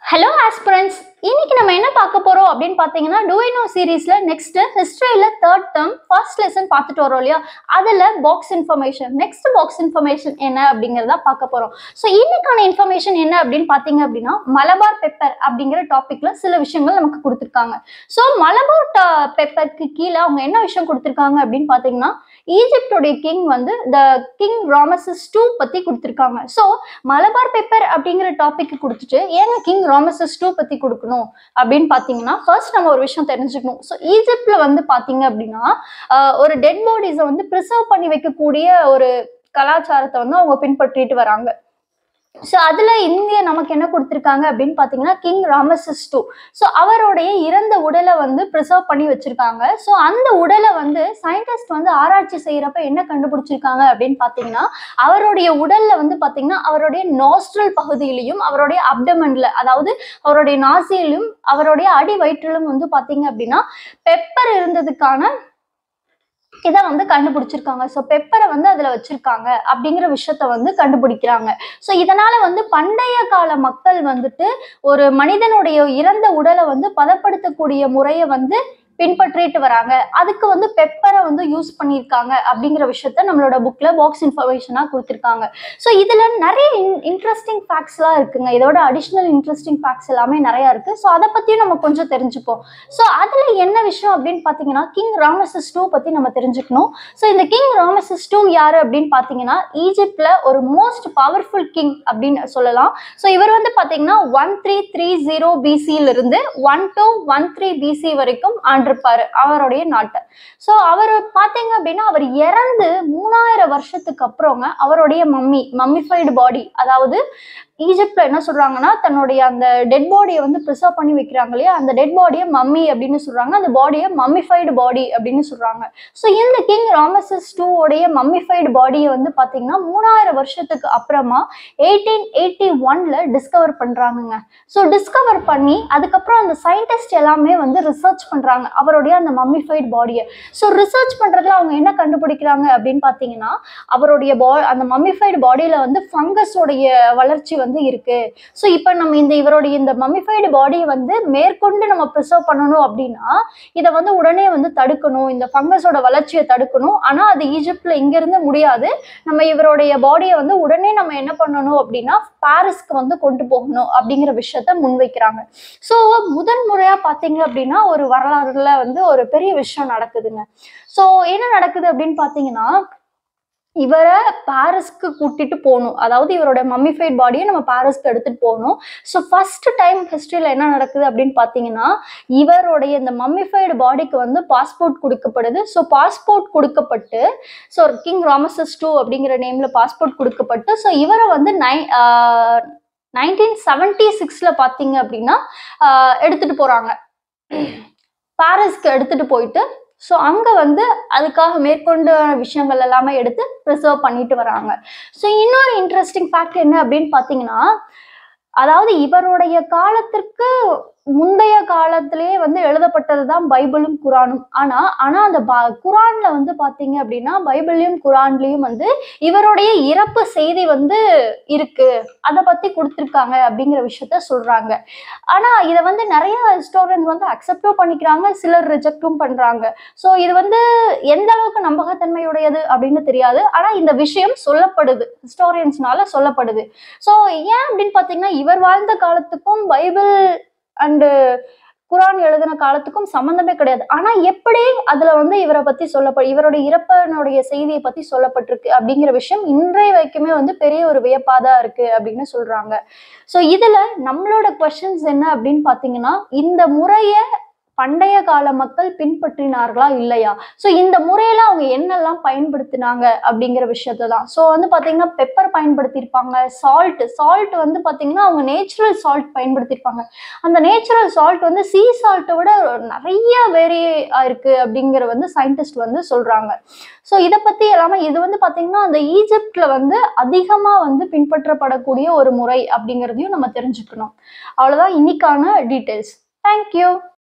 hello aspirants இன்னைக்கு நம்ம என்ன பார்க்க போறோம் அப்படின்னு பார்த்தீங்கன்னா டூயினோ சீரீஸ்ல நெக்ஸ்ட் ஹிஸ்டரியில தேர்ட் டேர்ம் ஃபர்ஸ்ட் லெசன் பார்த்துட்டு வரோம் இல்லையா அதுல box information next box information என்ன அப்படிங்கிறத பார்க்க போறோம் ஸோ இன்னைக்கான இன்ஃபர்மேஷன் என்ன அப்படின்னு பார்த்தீங்க அப்படின்னா மலபார் பெப்பர் அப்படிங்கிற டாபிக்ல சில விஷயங்கள் நமக்கு கொடுத்துருக்காங்க ஸோ மலபார் பெப்பருக்கு கீழே அவங்க என்ன விஷயம் கொடுத்துருக்காங்க அப்படின்னு பார்த்தீங்கன்னா ஈஜிப்டோடைய கிங் வந்து த கிங் ராமசஸ் டூ பத்தி கொடுத்துருக்காங்க ஸோ மலபார் பெப்பர் அப்படிங்கிற டாபிக் கொடுத்துட்டு ஏங்க கிங் ராமசஸ் டூ பத்தி கொடுக்கணும் அப்படின்னு பார்த்தீங்கன்னா ஃபர்ஸ்ட் நம்ம ஒரு விஷயம் தெரிஞ்சுக்கணும் ஸோ ஈஜிப்ட்ல வந்து பார்த்தீங்க அப்படின்னா ஆஹ் ஒரு டெட் பாடிஸை வந்து ப்ரிசர்வ் பண்ணி வைக்கக்கூடிய ஒரு கலாச்சாரத்தை வந்து அவங்க பின்பற்றிட்டு வராங்க ஸோ அதில் இந்திய நமக்கு என்ன கொடுத்துருக்காங்க அப்படின்னு பார்த்தீங்கன்னா கிங் ராமசஸ் டூ ஸோ அவருடைய இறந்த உடலை வந்து ப்ரிசர்வ் பண்ணி வச்சிருக்காங்க ஸோ அந்த உடலை வந்து சயின்டிஸ்ட் வந்து ஆராய்ச்சி செய்யறப்ப என்ன கண்டுபிடிச்சிருக்காங்க அப்படின்னு பார்த்தீங்கன்னா அவருடைய உடல்ல வந்து பார்த்தீங்கன்னா அவருடைய நாஸ்ட்ரல் பகுதியிலையும் அவருடைய அப்டமன்ல அதாவது அவருடைய நாசியிலும் அவருடைய அடி வயிற்றிலும் வந்து பார்த்தீங்க அப்படின்னா பெப்பர் இருந்ததுக்கான இதை வந்து கண்டுபிடிச்சிருக்காங்க ஸோ பெப்பரை வந்து அதில் வச்சிருக்காங்க அப்படிங்கிற விஷயத்த வந்து கண்டுபிடிக்கிறாங்க ஸோ இதனால வந்து பண்டைய கால மக்கள் வந்துட்டு ஒரு மனிதனுடைய இறந்த உடலை வந்து பதப்படுத்தக்கூடிய முறையை வந்து பின்பற்றிட்டு வராங்க அதுக்கு வந்து பெப்பரை வந்து யூஸ் பண்ணியிருக்காங்க அப்படிங்கிற விஷயத்த நம்மளோட புக்ல பாக்ஸ் இன்ஃபர்மேஷனாக கொடுத்துருக்காங்க ஸோ இதில் நிறைய இன்ட்ரெஸ்டிங் ஃபேக்ட்ஸ்லாம் இருக்குங்க இதோட அடிஷ்னல் இன்ட்ரெஸ்டிங் ஃபேக்ட்ஸ் எல்லாமே நிறையா இருக்கு ஸோ அதை பற்றியும் நம்ம கொஞ்சம் தெரிஞ்சுப்போம் ஸோ அதில் என்ன விஷயம் அப்படின்னு பார்த்தீங்கன்னா கிங் ராமசஸ் டூ பற்றி நம்ம தெரிஞ்சுக்கணும் ஸோ இந்த கிங் ராமசஸ் டூ யார் அப்படின்னு பார்த்தீங்கன்னா ஈஜிப்டில் ஒரு மோஸ்ட் பவர்ஃபுல் கிங் அப்படின்னு சொல்லலாம் ஸோ இவர் வந்து பார்த்தீங்கன்னா ஒன் த்ரீ த்ரீ ஜீரோ பிசியிலிருந்து one two one three BC வரைக்கும் ஆண்டிருப்பாரு அவருடைய நாட்டை ஸோ அவர் பார்த்தீங்க அப்படின்னா அவர் இறந்து மூணாயிரம் வருஷத்துக்கு அப்புறங்க அவருடைய மம்மி மம்மிஃபைடு பாடி அதாவது ஈஜிப்ட்ல என்ன சொல்றாங்கன்னா தன்னுடைய அந்த டெட் பாடியை வந்து ப்ரிசர்வ் பண்ணி வைக்கிறாங்க இல்லையா அந்த டெட் பாடியை மம்மி அப்படின்னு சொல்றாங்க அந்த பாடியை மம்மிஃபைடு பாடி அப்படின்னு சொல்றாங்க ஸோ இந்த கிங் ராமசஸ் டூ உடைய மம்மிஃபைடு பாடியை வந்து பாத்தீங்கன்னா மூணாயிரம் வருஷத்துக்கு அப்புறமா எயிட்டீன் எயிட்டி ஒன்ல டிஸ்கவர் பண்றாங்கங்க ஸோ டிஸ்கவர் பண்ணி அதுக்கப்புறம் அந்த சயின்டிஸ்ட் எல்லாமே வந்து ரிசர்ச் பண்றாங்க அவருடைய அந்த மம்மிஃபைடு பாடியை ஸோ ரிசர்ச் பண்றதுல அவங்க என்ன கண்டுபிடிக்கிறாங்க அப்படின்னு பார்த்தீங்கன்னா அவருடைய பா அந்த மம்மிஃபைடு பாடியில வந்து ஃபங்கஸோடைய வளர்ச்சி வந்து இருக்கு ஸோ இப்போ நம்ம இந்த இவருடைய இந்த மம்மிஃபைடு பாடியை வந்து மேற்கொண்டு நம்ம ப்ரிசர்வ் பண்ணணும் அப்படின்னா இதை வந்து உடனே வந்து தடுக்கணும் இந்த ஃபங்கஸோட வளர்ச்சியை தடுக்கணும் ஆனால் அது ஈஜிப்ட்ல இங்கிருந்து முடியாது நம்ம இவருடைய பாடியை வந்து உடனே நம்ம என்ன பண்ணணும் அப்படின்னா பாரிஸ்க்கு வந்து கொண்டு போகணும் அப்படிங்கிற விஷயத்த முன்வைக்கிறாங்க ஸோ முதன் முறையா பார்த்தீங்க அப்படின்னா ஒரு வரலாறுல வந்து ஒரு பெரிய விஷயம் நடக்குதுங்க ஸோ என்ன நடக்குது அப்படின்னு பார்த்தீங்கன்னா இவரை பாரிஸ்க்கு கூட்டிட்டு போகணும் அதாவது இவரோட மம்மிஃபைட் பாடியை நம்ம பாரிஸ்க்கு எடுத்துட்டு போகணும் ஸோ ஃபர்ஸ்ட் டைம் ஹிஸ்டரியில் என்ன நடக்குது அப்படின்னு பார்த்தீங்கன்னா இவருடைய இந்த மம்மிஃபைடு பாடிக்கு வந்து பாஸ்போர்ட் கொடுக்கப்படுது ஸோ பாஸ்போர்ட் கொடுக்கப்பட்டு ஸோ கிங் ராமசஸ் டூ அப்படிங்கிற நேம்ல பாஸ்போர்ட் கொடுக்கப்பட்டு ஸோ இவரை வந்து நை நைன்டீன் செவன்டி சிக்ஸில் பார்த்தீங்க அப்படின்னா ஆஹ் எடுத்துட்டு போகிறாங்க பாரிஸ்க்கு எடுத்துட்டு போயிட்டு ஸோ அங்கே வந்து அதுக்காக மேற்கொண்ட விஷயங்கள் எல்லாமே எடுத்து ப்ரிசர்வ் பண்ணிட்டு வராங்க ஸோ இன்னொரு இன்ட்ரெஸ்டிங் ஃபேக்ட் என்ன அப்படின்னு பார்த்தீங்கன்னா அதாவது இவருடைய காலத்திற்கு முந்தைய காலத்திலேயே வந்து எழுதப்பட்டது தான் பைபிளும் குரானும் ஆனா ஆனா அந்த ப- குரான்ல வந்து பாத்தீங்க அப்படின்னா பைபிள்லயும் குரான்லயும் வந்து இவருடைய இறப்பு செய்தி வந்து இருக்கு அதை பத்தி கொடுத்துருக்காங்க அப்படிங்கிற விஷயத்த சொல்றாங்க ஆனா இதை வந்து நிறைய ஹிஸ்டோரியன்ஸ் வந்து அக்செப்டும் பண்ணிக்கிறாங்க சிலர் ரிஜெக்டும் பண்றாங்க ஸோ இது வந்து எந்த அளவுக்கு நம்பகத்தன்மையுடையது அப்படின்னு தெரியாது ஆனா இந்த விஷயம் சொல்லப்படுது ஹிஸ்டோரியன்ஸ்னால சொல்லப்படுது ஸோ ஏன் அப்படின்னு பார்த்தீங்கன்னா இவர் வாழ்ந்த காலத்துக்கும் பைபிள் அண்டு குரான் எழுதின காலத்துக்கும் சம்மந்தமே கிடையாது ஆனா எப்படி அதுல வந்து இவரை பத்தி சொல்லப்படு இவருடைய இறப்பனுடைய செய்தியை பத்தி சொல்லப்பட்டிருக்கு அப்படிங்கிற விஷயம் இன்றைய வரைக்குமே வந்து பெரிய ஒரு வியப்பாதா இருக்கு அப்படின்னு சொல்றாங்க ஸோ இதுல நம்மளோட கொஸ்டின்ஸ் என்ன அப்படின்னு பாத்தீங்கன்னா இந்த முறைய பண்டைய கால மக்கள் பின்பற்றினார்களா இல்லையா ஸோ இந்த முறையில அவங்க என்னெல்லாம் பயன்படுத்தினாங்க அப்படிங்கிற விஷயத்த தான் ஸோ வந்து பாத்தீங்கன்னா பெப்பர் பயன்படுத்தியிருப்பாங்க சால்ட் சால்ட் வந்து பாத்தீங்கன்னா அவங்க நேச்சுரல் சால்ட் பயன்படுத்தியிருப்பாங்க அந்த நேச்சுரல் சால்ட் வந்து சீ சால்ட்டை விட நிறைய வேரி இருக்கு அப்படிங்கிற வந்து சயின்டிஸ்ட் வந்து சொல்றாங்க ஸோ இதை பத்தி எல்லாமே இது வந்து பாத்தீங்கன்னா அந்த ஈஜிப்ட்ல வந்து அதிகமா வந்து பின்பற்றப்படக்கூடிய ஒரு முறை அப்படிங்கிறதையும் நம்ம தெரிஞ்சுக்கணும் அவ்வளவுதான் இன்னைக்கான டீட்டெயில்ஸ் தேங்க்யூ